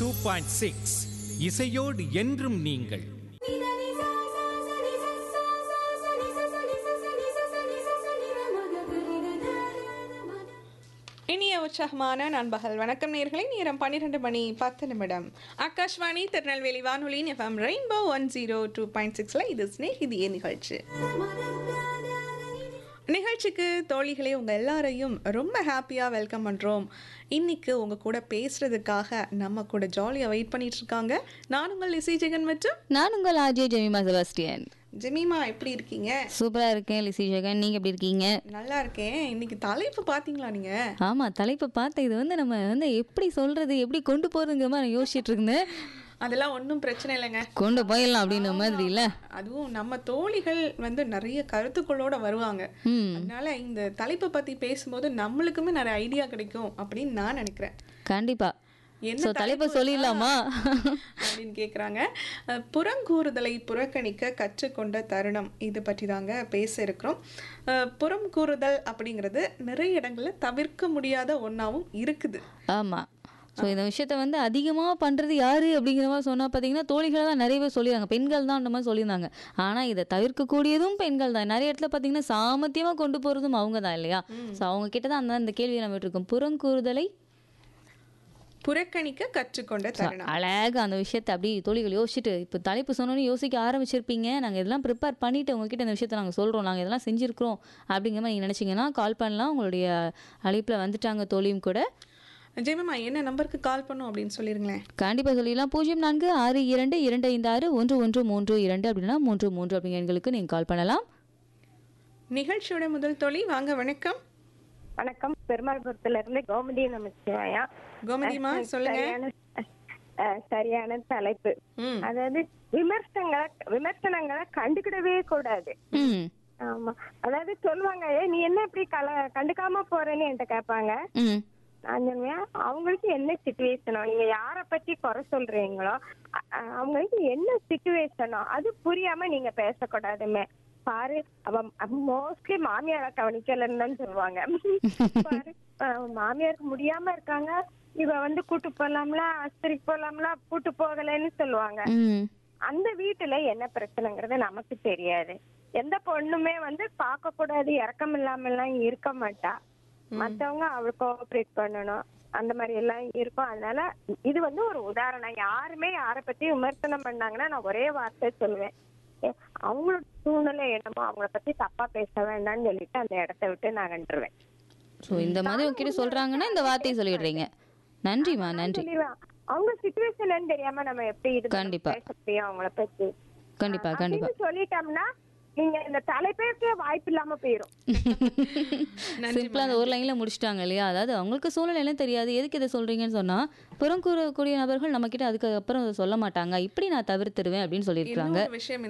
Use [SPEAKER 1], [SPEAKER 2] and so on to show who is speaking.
[SPEAKER 1] Two point six இசையோடு என்றும் நீங்கள்
[SPEAKER 2] இனிய உற்சாகமான நண்பகல் வணக்கம் நேர்களை நேரம் பன்னிரெண்டு மணி பத்து நிமிடம் ஆகாஷ்வாணி திருநெல்வேலி வானொலியின் FM rainbow one zero two point சிக்ஸில் இது ஸ்நேகிதிய நிகழ்ச்சி நிகழ்ச்சிக்கு தோழிகளே உங்கள் எல்லாரையும் ரொம்ப ஹாப்பியாக வெல்கம் பண்ணுறோம் இன்னைக்கு உங்கள் கூட பேசுகிறதுக்காக நம்ம கூட ஜாலியாக வெயிட் பண்ணிட்டு இருக்காங்க நான் உங்கள் லிசி ஜெகன் மற்றும்
[SPEAKER 3] நான் உங்கள் ஆர்ஜே ஜெமிமா செபாஸ்டியன்
[SPEAKER 2] ஜெமீமா எப்படி இருக்கீங்க
[SPEAKER 3] சூப்பரா இருக்கேன் லிசி ஜெகன் நீங்க எப்படி இருக்கீங்க
[SPEAKER 2] நல்லா இருக்கேன் இன்னைக்கு தலைப்பு பார்த்தீங்களா நீங்கள்
[SPEAKER 3] ஆமா தலைப்பை பார்த்த இது வந்து நம்ம வந்து எப்படி சொல்றது எப்படி கொண்டு போறதுங்கிற மாதிரி நான் யோசிச்சுட்டு இருந்தேன்
[SPEAKER 2] அதெல்லாம் ஒன்றும் பிரச்சனை இல்லைங்க
[SPEAKER 3] கொண்டு போயிடலாம் அப்படின்ற மாதிரி இல்ல
[SPEAKER 2] அதுவும் நம்ம தோழிகள் வந்து நிறைய கருத்துக்களோட வருவாங்க
[SPEAKER 3] ம்
[SPEAKER 2] அதனால இந்த தலைப்பை பத்தி பேசும்போது நம்மளுக்குமே நிறைய ஐடியா கிடைக்கும் அப்படின்னு நான் நினைக்கிறேன்
[SPEAKER 3] கண்டிப்பா
[SPEAKER 2] என்ன
[SPEAKER 3] ஸோ தலைப்பை சொல்லிடலாமா
[SPEAKER 2] அப்படின்னு கேக்குறாங்க அஹ், புறங்கூறுதலை புறக்கணிக்க கற்றுக்கொண்ட தருணம் இது பற்றி தாங்க பேச இருக்கிறோம் அஹ், புறம் கூறுதல் அப்படிங்கிறது நிறைய இடங்கள்ல தவிர்க்க முடியாத ஒன்றாவும் இருக்குது
[SPEAKER 3] ஆமா ஸோ இந்த விஷயத்த வந்து அதிகமாக பண்ணுறது யாரு அப்படிங்கிற மாதிரி சொன்னால் பார்த்தீங்கன்னா தோழிகளை தான் நிறைய பேர் சொல்லியிருக்காங்க பெண்கள் தான் அந்த மாதிரி சொல்லியிருந்தாங்க ஆனால் இதை தவிர்க்கக்கூடியதும் பெண்கள் தான் நிறைய இடத்துல பார்த்தீங்கன்னா சாமர்த்தியமாக கொண்டு போகிறதும் அவங்க தான் இல்லையா ஸோ அவங்க கிட்ட தான் அந்த இந்த கேள்வியை நம்ம இருக்கோம் புறங்கூறுதலை
[SPEAKER 2] புறக்கணிக்க கற்றுக்கொண்ட தருணம்
[SPEAKER 3] அழகா அந்த விஷயத்தை அப்படி தோழிகள் யோசிச்சுட்டு இப்போ தலைப்பு சொன்னோன்னே யோசிக்க ஆரம்பிச்சிருப்பீங்க நாங்கள் இதெல்லாம் ப்ரிப்பேர் பண்ணிட்டு உங்ககிட்ட இந்த விஷயத்தை நாங்கள் சொல்கிறோம் நாங்கள் இதெல்லாம் செஞ்சுருக்கிறோம் அப்படிங்கிற மாதிரி நீங்கள் நினச்சிங்கன்னா கால் பண்ணலாம் உங்களுடைய அழைப்பில் வந்துட்டாங்க தோழியும் கூட
[SPEAKER 2] ஜெயமாமா என்ன நம்பருக்கு கால் பண்ணும் அப்படின்னு சொல்லிருங்களேன்
[SPEAKER 3] கண்டிப்பாக சொல்லிடலாம் பூஜ்ஜியம் நான்கு ஆறு இரண்டு இரண்டு ஐந்து ஆறு ஒன்று ஒன்று மூன்று இரண்டு அப்படின்னா மூன்று மூன்று அப்படிங்கிற எண்களுக்கு நீங்கள் கால் பண்ணலாம்
[SPEAKER 2] நிகழ்ச்சியோட முதல் தோழி வாங்க வணக்கம்
[SPEAKER 4] வணக்கம் பெருமாள்புரத்துல இருந்து கோமதி நமச்சிவாயா
[SPEAKER 2] கோமதிமா சொல்லுங்க
[SPEAKER 4] சரியான அஹ், சரியான தலைப்பு
[SPEAKER 2] ம்
[SPEAKER 4] அதாவது விமர்சனங்களை விமர்சனங்களை கண்டுக்கிடவே கூடாது
[SPEAKER 3] ம்
[SPEAKER 4] ஆமா அதாவது சொல்லுவாங்க ஏ நீ என்ன இப்படி கல கண்டுக்காம போறேன்னு என்கிட்ட கேட்பாங்க
[SPEAKER 3] ம்
[SPEAKER 4] நான் சொல்லுவேன் அவங்களுக்கு என்ன சுச்சுவேஷனோ நீங்க யார பத்தி குறை சொல்றீங்களோ அ- அ- அவங்களுக்கு என்ன சுச்சுவேஷனோ அது புரியாம நீங்க பேசக்கூடாதுமே பாரு அவ மோஸ்ட்லி மாமியார கவனிக்கலன்னு தான் சொல்லுவாங்க பாரு அஹ் மாமியாருக்கு முடியாம இருக்காங்க இவ வந்து கூட்டு போலாம்ல ஆஸ்பத்திரிக்கு போலாம்ல கூட்டு போகலைன்னு சொல்லுவாங்க
[SPEAKER 3] ம்
[SPEAKER 4] அந்த வீட்டுல என்ன பிரச்சனைங்கிறது நமக்கு தெரியாது எந்த பொண்ணுமே வந்து பார்க்க கூடாது இறக்கம் இல்லாம எல்லாம் இருக்க மாட்டா மத்தவங்க அவள் கோஆபரேட் பண்ணணும் அந்த மாதிரி எல்லாம் இருக்கும் அதனால இது வந்து ஒரு உதாரணம் யாருமே யார பத்தி விமர்சனம் பண்ணாங்கன்னா நான் ஒரே வார்த்தை சொல்லுவேன் ஏ, அவங்களோட சூழ்நிலை என்னமோ அவங்கள பத்தி தப்பா பேச வேண்டாம்னு சொல்லிட்டு அந்த இடத்த விட்டு நான் கண்டுருவேன்
[SPEAKER 3] ஸோ இந்த மாதிரி உங்ககிட்ட சொல்கிறாங்கன்னா இந்த வார்த்தையை சொல்லிடுறீங்க நன்றிம்மா நன்றி
[SPEAKER 4] சொல்லிடுவேன் அவங்க சுச்சுவேஷன் தெரியாம நம்ம எப்படி இது
[SPEAKER 3] கண்டிப்பா.
[SPEAKER 4] பேச முடியும் அவங்கள பத்தி
[SPEAKER 3] கண்டிப்பாக கண்டிப்பாக
[SPEAKER 4] அப்படின்னு சொல்லிட்டோம்னா நீங்க இந்த தலைப்பேக்கே வாய்ப்பு இல்லாம போயிரும்
[SPEAKER 3] சிம்பிளாக அந்த ஒரு லைனில் முடிச்சிட்டாங்க இல்லையா அதாவது அவங்களுக்கு சூழ்நிலையெல்லாம் தெரியாது எதுக்கு இதை சொல்கிறீங்கன்னு சொன்னால் புறம் கூறக்கூடிய நபர்கள் நம்மக்கிட்ட அதுக்கு அப்புறம் அதை சொல்ல மாட்டாங்க இப்படி நான் தவிர்த்துருவேன் அப்படின்னு சொல்லியிருக்காங்க
[SPEAKER 2] இன்னொரு விஷயம்